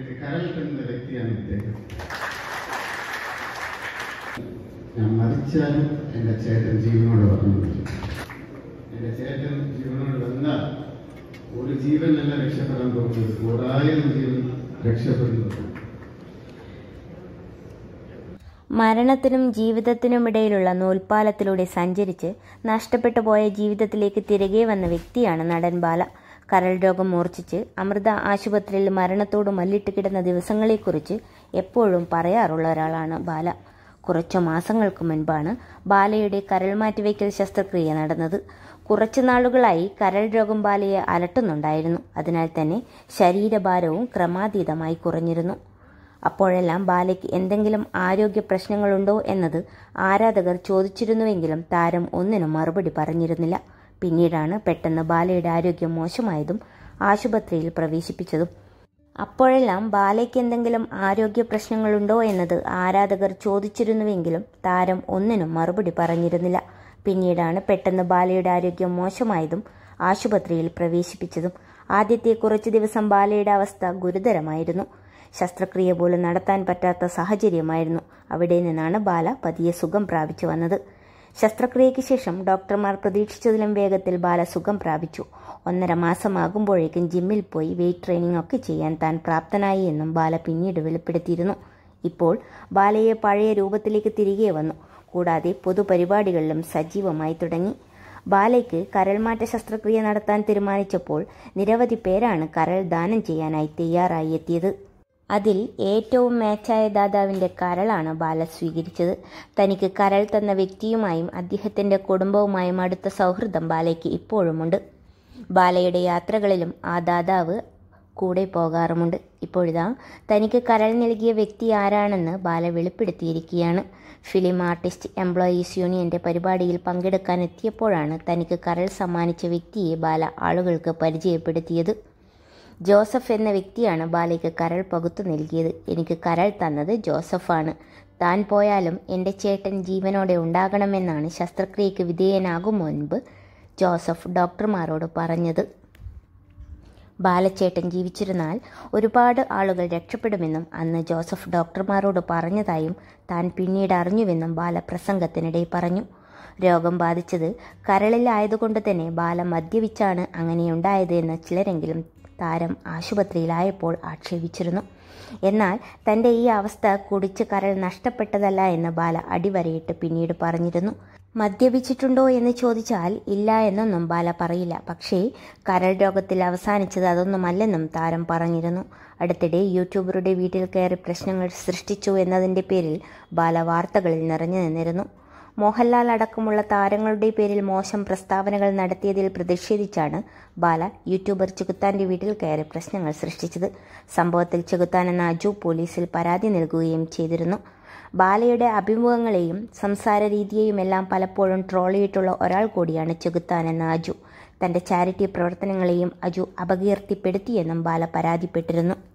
എനിക്ക് കരൾ തന്ന വ്യക്തിയാണ് ഇദ്ദേഹം ഞാൻ മരിച്ചാലും എൻ്റെ ചേട്ടൻ ജീവനോട് വന്നു എൻ്റെ ചേട്ടൻ ജീവനോട് വന്നാൽ ഒരു ജീവനല്ല രക്ഷപ്പെടാൻ പോകുന്നത് നൂറായിരം ജീവൻ രക്ഷപ്പെടുന്നത് മരണത്തിനും ജീവിതത്തിനുമിടയിലുള്ള നൂൽപ്പാലത്തിലൂടെ സഞ്ചരിച്ച് നഷ്ടപ്പെട്ടു പോയ ജീവിതത്തിലേക്ക് തിരികെ വന്ന വ്യക്തിയാണ് നടൻ ബാല കരൾ രോഗം മൂർച്ഛിച്ച് അമൃത ആശുപത്രിയിൽ മരണത്തോട് മല്ലിട്ട് കിടന്ന ദിവസങ്ങളെക്കുറിച്ച് എപ്പോഴും പറയാറുള്ള ഒരാളാണ് ബാല കുറച്ചു മാസങ്ങൾക്ക് മുൻപാണ് ബാലയുടെ കരൾ മാറ്റിവയ്ക്കൽ ശസ്ത്രക്രിയ നടന്നത് കുറച്ചു നാളുകളായി കരൾ രോഗം ബാലയെ അലട്ടുന്നുണ്ടായിരുന്നു അതിനാൽ തന്നെ ശരീരഭാരവും ക്രമാതീതമായി കുറഞ്ഞിരുന്നു അപ്പോഴെല്ലാം ബാലയ്ക്ക് എന്തെങ്കിലും ആരോഗ്യ പ്രശ്നങ്ങളുണ്ടോ എന്നത് ആരാധകർ ചോദിച്ചിരുന്നുവെങ്കിലും താരം ഒന്നിനും മറുപടി പറഞ്ഞിരുന്നില്ല പിന്നീടാണ് പെട്ടെന്ന് ബാലയുടെ ആരോഗ്യം മോശമായതും ആശുപത്രിയിൽ പ്രവേശിപ്പിച്ചതും അപ്പോഴെല്ലാം ബാലയ്ക്ക് എന്തെങ്കിലും ആരോഗ്യ പ്രശ്നങ്ങളുണ്ടോ എന്നത് ആരാധകർ ചോദിച്ചിരുന്നുവെങ്കിലും താരം ഒന്നിനും മറുപടി പറഞ്ഞിരുന്നില്ല പിന്നീടാണ് പെട്ടെന്ന് ബാലയുടെ ആരോഗ്യം മോശമായതും ആശുപത്രിയിൽ പ്രവേശിപ്പിച്ചതും ആദ്യത്തെ കുറച്ചു ദിവസം ബാലയുടെ അവസ്ഥ ഗുരുതരമായിരുന്നു ശസ്ത്രക്രിയ പോലും നടത്താൻ പറ്റാത്ത സാഹചര്യമായിരുന്നു അവിടെ നിന്നാണ് ബാല പതിയെ സുഖം പ്രാപിച്ചു വന്നത് ശസ്ത്രക്രിയയ്ക്ക് ശേഷം ഡോക്ടർമാർ പ്രതീക്ഷിച്ചതിലും വേഗത്തിൽ ബാല സുഖം പ്രാപിച്ചു ഒന്നര മാസമാകുമ്പോഴേക്കും ജിമ്മിൽ പോയി വെയിറ്റ് ട്രെയിനിങ് ഒക്കെ ചെയ്യാൻ താൻ പ്രാപ്തനായി എന്നും ബാല പിന്നീട് വെളിപ്പെടുത്തിയിരുന്നു ഇപ്പോൾ ബാലയെ പഴയ രൂപത്തിലേക്ക് തിരികെ വന്നു കൂടാതെ പൊതുപരിപാടികളിലും സജീവമായി തുടങ്ങി ബാലയ്ക്ക് കരൾമാറ്റ ശസ്ത്രക്രിയ നടത്താൻ തീരുമാനിച്ചപ്പോൾ നിരവധി പേരാണ് കരൾ ദാനം ചെയ്യാനായി തയ്യാറായി എത്തിയത് അതിൽ ഏറ്റവും മാച്ചായ ദാതാവിൻ്റെ കരളാണ് ബാല സ്വീകരിച്ചത് തനിക്ക് കരൾ തന്ന വ്യക്തിയുമായും അദ്ദേഹത്തിൻ്റെ കുടുംബവുമായും അടുത്ത സൗഹൃദം ബാലയ്ക്ക് ഇപ്പോഴുമുണ്ട് ബാലയുടെ യാത്രകളിലും ആ ദാതാവ് കൂടെ പോകാറുമുണ്ട് ഇപ്പോഴിതാ തനിക്ക് കരൾ നൽകിയ വ്യക്തി ആരാണെന്ന് ബാല വെളിപ്പെടുത്തിയിരിക്കുകയാണ് ഫിലിം ആർട്ടിസ്റ്റ് എംപ്ലോയീസ് യൂണിയന്റെ പരിപാടിയിൽ പങ്കെടുക്കാൻ എത്തിയപ്പോഴാണ് തനിക്ക് കരൾ സമ്മാനിച്ച വ്യക്തിയെ ബാല ആളുകൾക്ക് പരിചയപ്പെടുത്തിയത് ജോസഫ് എന്ന വ്യക്തിയാണ് ബാലയ്ക്ക് കരൾ പകുത്തു നൽകിയത് എനിക്ക് കരൾ തന്നത് ജോസഫാണ് താൻ പോയാലും എൻ്റെ ചേട്ടൻ ജീവനോടെ ഉണ്ടാകണമെന്നാണ് ശസ്ത്രക്രിയയ്ക്ക് വിധേയനാകും മുൻപ് ജോസഫ് ഡോക്ടർമാരോട് പറഞ്ഞത് ബാലച്ചേട്ടൻ ജീവിച്ചിരുന്നാൽ ഒരുപാട് ആളുകൾ രക്ഷപ്പെടുമെന്നും അന്ന് ജോസഫ് ഡോക്ടർമാരോട് പറഞ്ഞതായും താൻ പിന്നീട് അറിഞ്ഞുവെന്നും ബാല പ്രസംഗത്തിനിടെ പറഞ്ഞു രോഗം ബാധിച്ചത് കരളിലായതുകൊണ്ട് തന്നെ ബാല മദ്യപിച്ചാണ് അങ്ങനെയുണ്ടായത് എന്ന് ചിലരെങ്കിലും താരം ആശുപത്രിയിലായപ്പോൾ ആക്ഷേപിച്ചിരുന്നു എന്നാൽ തൻ്റെ ഈ അവസ്ഥ കുടിച്ച് കരൾ നഷ്ടപ്പെട്ടതല്ല എന്ന് ബാല അടിവരയിട്ട് പിന്നീട് പറഞ്ഞിരുന്നു മദ്യപിച്ചിട്ടുണ്ടോ എന്ന് ചോദിച്ചാൽ ഇല്ല എന്നൊന്നും ബാല പറയില്ല പക്ഷേ കരൾ രോഗത്തിൽ അവസാനിച്ചത് അതൊന്നുമല്ലെന്നും താരം പറഞ്ഞിരുന്നു അടുത്തിടെ യൂട്യൂബറുടെ വീട്ടിൽ കയറി പ്രശ്നങ്ങൾ സൃഷ്ടിച്ചു എന്നതിൻ്റെ പേരിൽ ബാല വാർത്തകളിൽ നിറഞ്ഞു നിന്നിരുന്നു മോഹൻലാൽ അടക്കമുള്ള താരങ്ങളുടെ പേരിൽ മോശം പ്രസ്താവനകൾ നടത്തിയതിൽ പ്രതിഷേധിച്ചാണ് ബാല യൂട്യൂബർ ചെകുത്താന്റെ വീട്ടിൽ കയറി പ്രശ്നങ്ങൾ സൃഷ്ടിച്ചത് സംഭവത്തിൽ ചെകുത്താൻ എന്ന അജു പോലീസിൽ പരാതി നൽകുകയും ചെയ്തിരുന്നു ബാലയുടെ അഭിമുഖങ്ങളെയും സംസാര രീതിയെയും എല്ലാം പലപ്പോഴും ട്രോൾ ചെയ്തിട്ടുള്ള ഒരാൾ കൂടിയാണ് ചെകുത്താൻ എന്ന അജു തന്റെ ചാരിറ്റി പ്രവർത്തനങ്ങളെയും അജു അപകീർത്തിപ്പെടുത്തിയെന്നും ബാല പരാതിപ്പെട്ടിരുന്നു